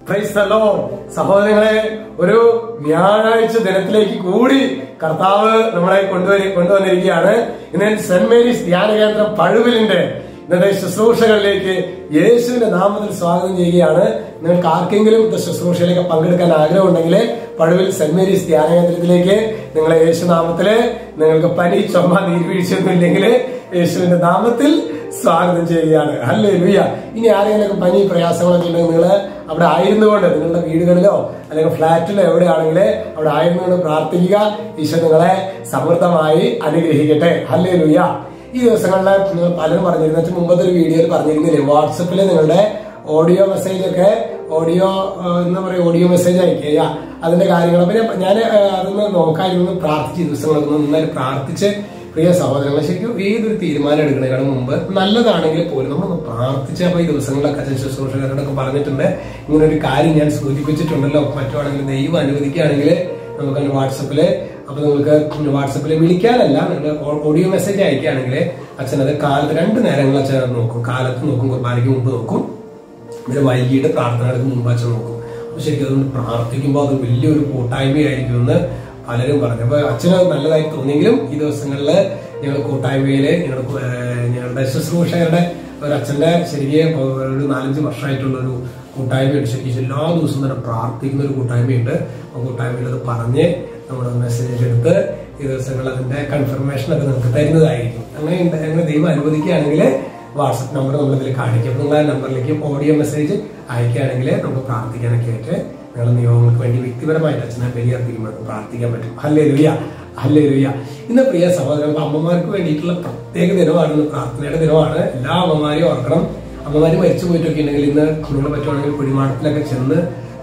Price the Lord. സഹോദരങ്ങളെ ഒരു വ്യാഴാഴ്ച ദിനത്തിലേക്ക് കൂടി കർത്താവ് നമ്മളെ കൊണ്ടുവരി കൊണ്ടുവന്നിരിക്കുകയാണ് ഇന്ന് സെന്റ് മേരീസ് ധ്യാന കേന്ദ്രം പഴുവിലിന്റെ ഇന്നത്തെ ശുശ്രൂഷകളിലേക്ക് യേശുവിന്റെ നാമത്തിൽ സ്വാഗതം ചെയ്യുകയാണ് നിങ്ങൾക്ക് ആർക്കെങ്കിലും ഇത് ശുശ്രൂഷയിലേക്ക് പങ്കെടുക്കാൻ ആഗ്രഹമുണ്ടെങ്കിൽ പഴുവിൽ സെന്റ് മേരീസ് ധ്യാന കേന്ദ്രത്തിലേക്ക് നിങ്ങളെ യേശു നാമത്തില് നിങ്ങൾക്ക് പനി ചുമ നീർവീഴ്ചയൊന്നും ഇല്ലെങ്കിൽ യേശുവിന്റെ നാമത്തിൽ സ്വാഗതം ചെയ്യുകയാണ് അല്ലേ ലുയ്യ ഇനി ആരെങ്കിലും പനി പ്രയാസങ്ങളൊക്കെ ഉണ്ടെങ്കിൽ നിങ്ങൾ അവിടെ ആയിരുന്നുകൊണ്ട് നിങ്ങളുടെ വീടുകളിലോ അല്ലെങ്കിൽ ഫ്ലാറ്റിലോ എവിടെയാണെങ്കിൽ അവിടെ ആയിരുന്നുകൊണ്ട് പ്രാർത്ഥിക്കുക ഈശോ നിങ്ങളെ സമൃദ്ധമായി അനുഗ്രഹിക്കട്ടെ അല്ലേ ലുയ്യ ഈ ദിവസങ്ങളിൽ നിങ്ങൾ പലരും പറഞ്ഞിരുന്നു വെച്ചാൽ മുമ്പത്തെ ഒരു വീഡിയോയിൽ പറഞ്ഞിരുന്നില്ലേ വാട്സപ്പിൽ നിങ്ങളുടെ ഓഡിയോ മെസ്സേജ് ഒക്കെ ഓഡിയോ എന്താ പറയുക ഓഡിയോ മെസ്സേജ് അയക്കുക അതിന്റെ കാര്യങ്ങൾ പിന്നെ ഞാൻ അതൊന്ന് നോക്കാതിരുന്ന് പ്രാർത്ഥിച്ച ദിവസങ്ങളൊക്കെ ഒന്ന് നന്നായി പ്രാർത്ഥിച്ച് പ്രിയ സഹോദരങ്ങളെ ശരിക്കും ഏതൊരു തീരുമാനം എടുക്കുന്നതിന് മുമ്പ് നല്ലതാണെങ്കിൽ പോലും നമ്മൾ പ്രാർത്ഥിച്ച അപ്പൊ ഈ ദിവസങ്ങളിലൊക്കെ അച്ഛൻ ശുശ്രൂഷകരോടൊക്കെ പറഞ്ഞിട്ടുണ്ട് ഇങ്ങനെ ഒരു കാര്യം ഞാൻ സൂചിപ്പിച്ചിട്ടുണ്ടല്ലോ മറ്റുവാണെങ്കിൽ ദൈവം അനുവദിക്കുകയാണെങ്കിൽ നമുക്ക് വാട്സപ്പില് അപ്പൊ നിങ്ങൾക്ക് വാട്സപ്പിൽ വിളിക്കാനല്ല നിങ്ങൾ ഓഡിയോ മെസ്സേജ് അയക്കുകയാണെങ്കിൽ അച്ഛൻ അത് കാലത്ത് രണ്ട് നേരങ്ങൾ അച്ഛൻ അത് നോക്കും കാലത്ത് നോക്കും കുർബാനയ്ക്ക് മുമ്പ് നോക്കും പിന്നെ വൈകിട്ട് പ്രാർത്ഥനകൾക്ക് മുമ്പ് അച്ഛൻ നോക്കും അപ്പൊ ശരിക്കും അതുകൊണ്ട് പ്രാർത്ഥിക്കുമ്പോൾ അത് വലിയൊരു കൂട്ടായ്മയായിരിക്കും എന്ന് പലരും പറഞ്ഞു അപ്പൊ അച്ഛന് അത് നല്ലതായി തോന്നിയെങ്കിലും ഈ ദിവസങ്ങളിൽ ഞങ്ങൾ കൂട്ടായ്മയില് ഞങ്ങളുടെ ഞങ്ങളുടെ ശുശ്രൂഷകരുടെ ഒരു അച്ഛന്റെ ശരിക്കും ഒരു നാലഞ്ച് വർഷമായിട്ടുള്ള ഒരു കൂട്ടായ്മയുണ്ട് ശരിക്കും എല്ലാ ദിവസവും തന്നെ പ്രാർത്ഥിക്കുന്ന ഒരു കൂട്ടായ്മയുണ്ട് ആ കൂട്ടായ്മയിൽ അത് പറഞ്ഞ് നമ്മുടെ മെസ്സേജ് എടുത്ത് ഈ ദിവസങ്ങളിൽ അതിന്റെ കൺഫർമേഷൻ ഒക്കെ നമുക്ക് തരുന്നതായിരിക്കും അങ്ങനെ ഉണ്ട്- അങ്ങനെ ദൈവം അനുവദിക്കുകയാണെങ്കിൽ വാട്സപ്പ് നമ്പർ നമ്മൾ ഇതിൽ കാണിക്കും അപ്പോൾ നിങ്ങൾ ആ നമ്പറിലേക്ക് ഓഡിയോ മെസ്സേജ് അയക്കുകയാണെങ്കിൽ നമുക്ക് പ്രാർത്ഥിക്കാനൊക്കെ ആയിട്ട് നിങ്ങളുടെ നിയോഗങ്ങൾക്ക് വേണ്ടി വ്യക്തിപരമായിട്ട് അച്ഛനെ ബലിയർപ്പിക്കുമ്പോൾ പ്രാർത്ഥിക്കാൻ പറ്റും ഹല്ലേ ലുയ്യ ഹല്ലേ ലുയ്യ ഇന്ന് പ്രിയ സഹോദരൻ അമ്മമാർക്ക് വേണ്ടിയിട്ടുള്ള പ്രത്യേക ദിനമാണ് ഇന്ന് പ്രാർത്ഥനയുടെ ദിനമാണ് എല്ലാ അമ്മമാരെയും ഓർക്കണം അമ്മമാര് മരിച്ചു പോയിട്ടൊക്കെ ഉണ്ടെങ്കിൽ ഇന്ന് നിങ്ങൾ പറ്റുവാണെങ്കിൽ കുഴിമാടത്തിലൊക്കെ ചെന്ന്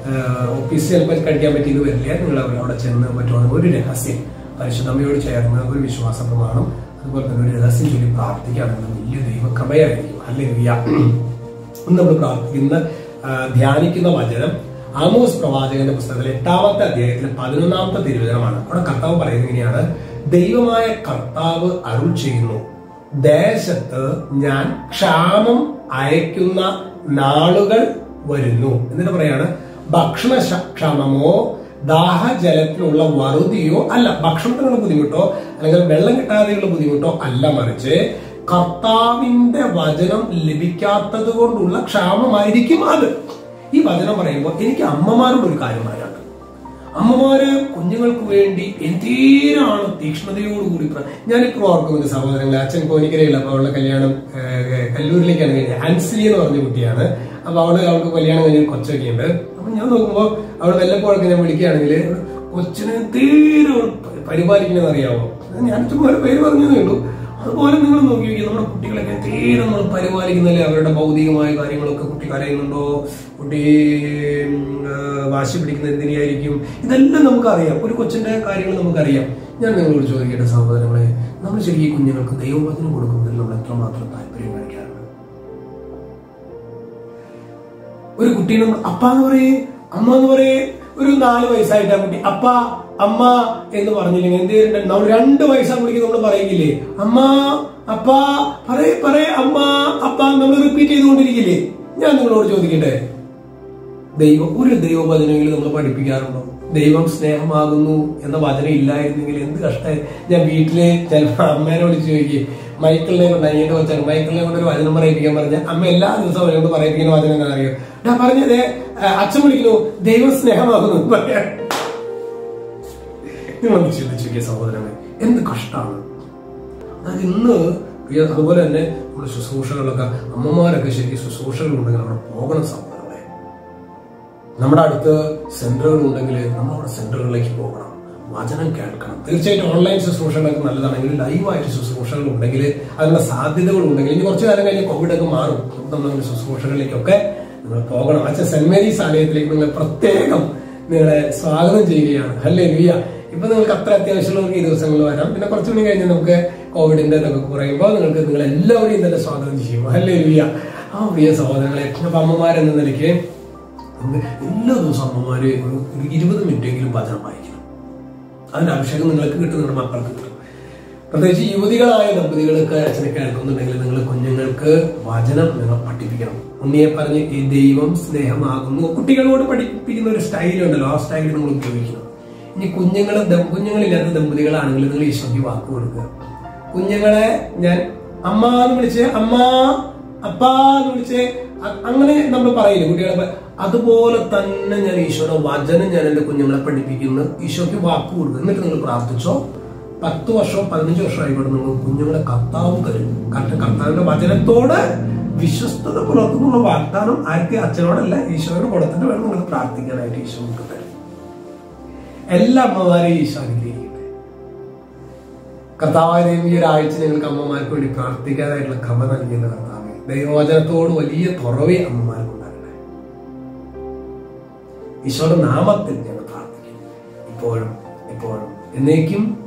ഓഫീസിൽ ചിലപ്പോൾ കഴിക്കാൻ പറ്റിയത് വരില്ല നിങ്ങൾ അവിടെ അവിടെ ചെന്ന് പറ്റുവാണെങ്കിൽ ഒരു രഹസ്യം പരിശുദ്ധമ്മയോട് ചേർന്ന് ഒരു വിശ്വാസ പ്രമാണം അതുപോലെ തന്നെ ഒരു രഹസ്യം ചൊല്ലി പ്രാർത്ഥിക്കുകയാണെങ്കിൽ വലിയ ദൈവകൃപയായിരിക്കും അല്ലേ ഇന്ന് നമ്മൾ പ്രാർത്ഥിക്കുന്ന ആ, ധ്യാനിക്കുന്ന വചനം ആമോസ് പ്രവാചകന്റെ പുസ്തകത്തിലെ എട്ടാമത്തെ അധ്യായത്തിലെ പതിനൊന്നാമത്തെ തിരുവചനമാണ് അവിടെ കർത്താവ് പറയുന്നത് ഇങ്ങനെയാണ് ദൈവമായ കർത്താവ് അരുൾ ചെയ്യുന്നു ദേശത്ത് ഞാൻ ക്ഷാമം അയക്കുന്ന നാളുകൾ വരുന്നു എന്നിട്ട് പറയാണ് ഭക്ഷണ ശ- ക്ഷാമമോ ദാഹജലത്തിനുള്ള വറുതിയോ അല്ല ഭക്ഷണത്തിനുള്ള ബുദ്ധിമുട്ടോ അല്ലെങ്കിൽ വെള്ളം കിട്ടാതെയുള്ള ബുദ്ധിമുട്ടോ അല്ല മറിച്ച് കർത്താവിന്റെ വചനം ലഭിക്കാത്തത് കൊണ്ടുള്ള ക്ഷാമമായിരിക്കും അത് ഈ വചനം പറയുമ്പോൾ എനിക്ക് അമ്മമാരോട് ഒരു കാര്യം പറയാനുണ്ട് അമ്മമാര് കുഞ്ഞുങ്ങൾക്ക് വേണ്ടി എന്തിനാണ് തീക്ഷ്ണതയോടുകൂടി പ്ര- ഞാനിപ്പോൾ ഓർക്കുന്നത് സഹോദരങ്ങളെ അച്ഛൻ കോനിക്കരയില്ല അപ്പൊ അവളുടെ കല്യാണം ഏഹ്, കല്ലൂരിലേക്കാണ് കഴിഞ്ഞത് ഹൻസിലി എന്ന് പറഞ്ഞ കുട്ടിയാണ് അപ്പൊ അവള് അവൾക്ക് കല്യാണം കഴിഞ്ഞ ഒരു കൊച്ചൊക്കെ ഉണ്ട് അപ്പൊ ഞാൻ നോക്കുമ്പോ അവള് വല്ലപ്പോഴൊക്കെ ഞാൻ വിളിക്കുകയാണെങ്കിൽ കൊച്ചിനെ തീരെ അവൾ പ- പരിപാലിക്കണമെന്ന് അറിയാമോ ഞാൻ ചുമ്മാ ഒരു പേര് പറഞ്ഞതേ ഉള്ളൂ അതുപോലെ നിങ്ങൾ നോക്കി നോക്കി നമ്മുടെ കുട്ടികളൊക്കെ തീരെ നമ്മൾ പരിപാലിക്കുന്നില്ലേ അവരുടെ ഭൗതികമായ കാര്യങ്ങളൊക്കെ കുട്ടി കരയുന്നുണ്ടോ കുട്ടി ഉം, ആ, വാശി പിടിക്കുന്ന എന്തിനായിരിക്കും ഇതെല്ലാം നമുക്കറിയാം ഒരു കൊച്ചിന്റെ കാര്യങ്ങൾ നമുക്കറിയാം ഞാൻ നിങ്ങളോട് ചോദിക്കട്ടെ സഹോദരങ്ങളെ നമ്മൾ ശരിക്കും ഈ കുഞ്ഞുങ്ങൾക്ക് ദൈവവചനം കൊടുക്കുന്നതിൽ നമ്മൾ എത്രമാത്രം താല്പര്യം കാണിക്കാറുണ്ട് ഒരു കുട്ടീനെ നമ്മൾ അപ്പ എന്ന് പറയേ അമ്മ എന്ന് പറയേ ഒരു നാല് വയസ്സായിട്ട് ആ കുട്ടി അപ്പ അമ്മ എന്ന് പറഞ്ഞില്ലെങ്കിൽ എന്ത് ചെയ്തിട്ടുണ്ട് നമ്മൾ രണ്ട് വയസ്സാ കുട്ടിക്ക് നമ്മൾ പറയില്ലേ അമ്മ അപ്പ പറയേ പറയേ അമ്മ അപ്പ നമ്മൾ റിപ്പീറ്റ് ചെയ്തുകൊണ്ടിരിക്കില്ലേ ഞാൻ നിങ്ങളോട് ചോദിക്കട്ടെ ദൈവം ഒരു ദൈവവചനമെങ്കിലും നമ്മൾ പഠിപ്പിക്കാറുണ്ടോ ദൈവം സ്നേഹമാകുന്നു എന്ന വചനം ഇല്ലായിരുന്നെങ്കിൽ എന്ത് കഷ്ടമായി ഞാൻ വീട്ടില് ചിലപ്പോൾ അമ്മേനെ വിളിച്ച് ചോദിക്കും മൈക്കിളിനെ കൊണ്ട് അനിയന്റെ കൊച്ചാണ് മൈക്കിളിനെ കൊണ്ട് ഒരു വചനം പറയിപ്പിക്കാൻ പറഞ്ഞ അമ്മ എല്ലാ ദിവസവും അവനോട് പറയിപ്പിക്കുന്ന വചനം എന്താ അറിയോ ഞാൻ പറഞ്ഞത് അച്ഛൻ വിളിക്കുന്നു ദൈവം സ്നേഹമാകുന്നു എന്ന് പറയാൻ നിങ്ങളൊന്ന് ചിന്തിച്ചു നോക്കിയ സഹോദരനെ എന്ത് കഷ്ടമാണ് അതായത് ഇന്ന് പ്രിയ അതുപോലെ തന്നെ നമ്മുടെ ശുശ്രൂഷകളൊക്കെ അമ്മമാരൊക്കെ ശരിക്കും ശുശ്രൂഷകൾ ഉണ്ടെങ്കിൽ അവിടെ പോകണം സഹോദരങ്ങളെ നമ്മുടെ അടുത്ത് സെന്ററുകൾ ഉണ്ടെങ്കിൽ നമ്മൾ അവിടെ സെന്ററുകളിലേക്ക് പോകണം വചനം കേൾക്കണം തീർച്ചയായിട്ടും ഓൺലൈൻ ശുശ്രൂഷകളൊക്കെ നല്ലതാണെങ്കിൽ ലൈവായിട്ട് ശുശ്രൂഷകൾ ഉണ്ടെങ്കിൽ അതിനുള്ള സാധ്യതകൾ ഉണ്ടെങ്കിൽ ഇനി കുറച്ചു കാലം കഴിഞ്ഞ് കോവിഡ് ഒക്കെ മാറും നമ്മൾ ശുശ്രൂഷകളിലേക്കൊക്കെ നിങ്ങൾ പോകണം അച്ഛൻ സെന്റ് മേരീസ് ആലയത്തിലേക്ക് നിങ്ങൾ പ്രത്യേകം നിങ്ങളെ സ്വാഗതം ചെയ്യുകയാണ് അല്ലേ ലിയ ഇപ്പൊ നിങ്ങൾക്ക് അത്ര അത്യാവശ്യമുള്ളവർക്ക് ഈ ദിവസങ്ങളിൽ വരാം പിന്നെ കുറച്ചു മണി കഴിഞ്ഞ് നമുക്ക് കോവിഡിന്റെ ഇതൊക്കെ കുറയുമ്പോൾ നിങ്ങൾക്ക് നിങ്ങൾ എല്ലാവരെയും തന്നെ സ്വാഗതം ചെയ്യും അല്ലേ ലിയ ആ പ്രിയ സഹോദരങ്ങളെ അപ്പൊ അമ്മമാരെന്ന നിലയ്ക്ക് നമുക്ക് എല്ലാ ദിവസവും അമ്മമാര് ഒരു ഒരു ഇരുപത് മിനിറ്റെങ്കിലും വചനം വായിക്കണം അതിന്റെ അഭിഷേകം നിങ്ങൾക്ക് കിട്ടും നിങ്ങളുടെ മക്കൾക്ക് കിട്ടും പ്രത്യേകിച്ച് യുവതികളായ ദമ്പതികളൊക്കെ അച്ഛനെ കേൾക്കുന്നുണ്ടെങ്കിൽ നിങ്ങൾ കുഞ്ഞുങ്ങൾക്ക് വചനം നിങ്ങൾ പഠിപ്പിക്കണം ഉണ്ണിയെ പറഞ്ഞ് ഈ ദൈവം സ്നേഹമാകുന്നു കുട്ടികളോട് പഠിപ്പിക്കുന്ന ഒരു സ്റ്റൈൽ ഉണ്ടല്ലോ ആ സ്റ്റൈൽ നിങ്ങൾ ഉപയോഗിക്കണം ഇനി കുഞ്ഞുങ്ങളെ ദം- കുഞ്ഞുങ്ങളില്ലാത്ത ദമ്പതികളാണെങ്കിൽ നിങ്ങൾ ഈശോയ്ക്ക് വാക്ക് കൊടുക്കുക കുഞ്ഞുങ്ങളെ ഞാൻ അമ്മ എന്ന് വിളിച്ച് അമ്മ അപ്പാ എന്ന് വിളിച്ച് അ- അങ്ങനെ നമ്മൾ പറയില്ലേ കുട്ടികളെ പ- അതുപോലെ തന്നെ ഞാൻ ഈശോയുടെ വചനം ഞാൻ എന്റെ കുഞ്ഞുങ്ങളെ പഠിപ്പിക്കുന്നു ഈശോയ്ക്ക് വാക്ക് കൊടുക്കുക എന്നിട്ട് നിങ്ങൾ പ്രാർത്ഥിച്ചോ പത്ത് വർഷമോ പതിനഞ്ച് വർഷമോ ആയിക്കോട്ടെ നിങ്ങൾ കുഞ്ഞുങ്ങളെ കർത്താവ് തരും കാരണം കർത്താവിന്റെ വചനത്തോട് വിശ്വസ്തത പുലർത്തുന്നുള്ള വാഗ്ദാനം ആർക്ക് അച്ഛനോടല്ല ഈശോയോട് കൊടുത്തിട്ട് വേണം നിങ്ങൾ പ്രാർത്ഥിക്കാനായിട്ട് ഈശോ നിങ്ങൾക്ക് തരും എല്ലാ അമ്മമാരെയും ഈശോ അനുഗ്രഹിക്കട്ടെ കർത്താവായ ദൈവം ഈ ഒരാഴ്ച ഞങ്ങൾക്ക് അമ്മമാർക്ക് വേണ്ടി പ്രാർത്ഥിക്കാനായിട്ടുള്ള കൃപ നൽകിയത് കർത്താവെ ദൈവവചനത്തോട് വലിയ തുറവേ അമ്മമാർക്ക് ഉണ്ടാകട്ടെ ഈശോയുടെ നാമത്തിൽ ഞങ്ങൾ പ്രാർത്ഥിക്കുന്നു ഇപ്പോഴും എപ്പോഴും എന്നേക്കും